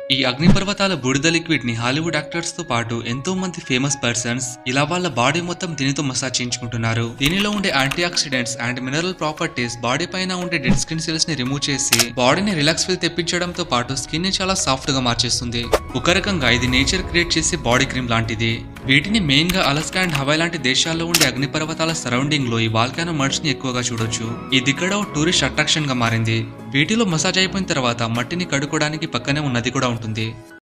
ఈ అగ్నిపర్వతాల బూడిద లిక్విడ్ ని హాలీవుడ్ యాక్టర్స్ తో పాటు ఎంతో మంది ఫేమస్ పర్సన్స్ ఇలా వాళ్ళ బాడీ మొత్తం దీనితో మసాజ్ చేయించుకుంటున్నారు దీనిలో ఉండే anti oxidants and mineral properties body పైన ఉండే డెడ్ స్కిన్ సెల్స్ ని రిమూవ్ చేసి బాడీని రిలాక్స్ ఫీల్ తెప్పించడంతో పాటు స్కిన్ ని చాలా సాఫ్ట్ గా మార్చేస్తుంది ఒక రకంగా ఇది నేచర్ క్రియేట్ చేసే బాడీ క్రీమ్ లాంటిది వీటిని మెయిన్ గా అలస్కా అండ్ హవాయ్ లాంటి దేశాల్లో ఉండే అగ్నిపర్వతాల సరౌండింగ్ లో ఈ వాల్కానో మడ్స్ ని ఎక్కువగా చూడొచ్చు ఇది ఇక్కడ ఓ టూరిస్ట్ అట్రాక్షన్ గా మారింది వీటిలో మసాజ్ అయిపోయిన తర్వాత మట్టిని కడుక్కోవడానికి పక్కనే ఉన్నది కూడా ఉంటుంది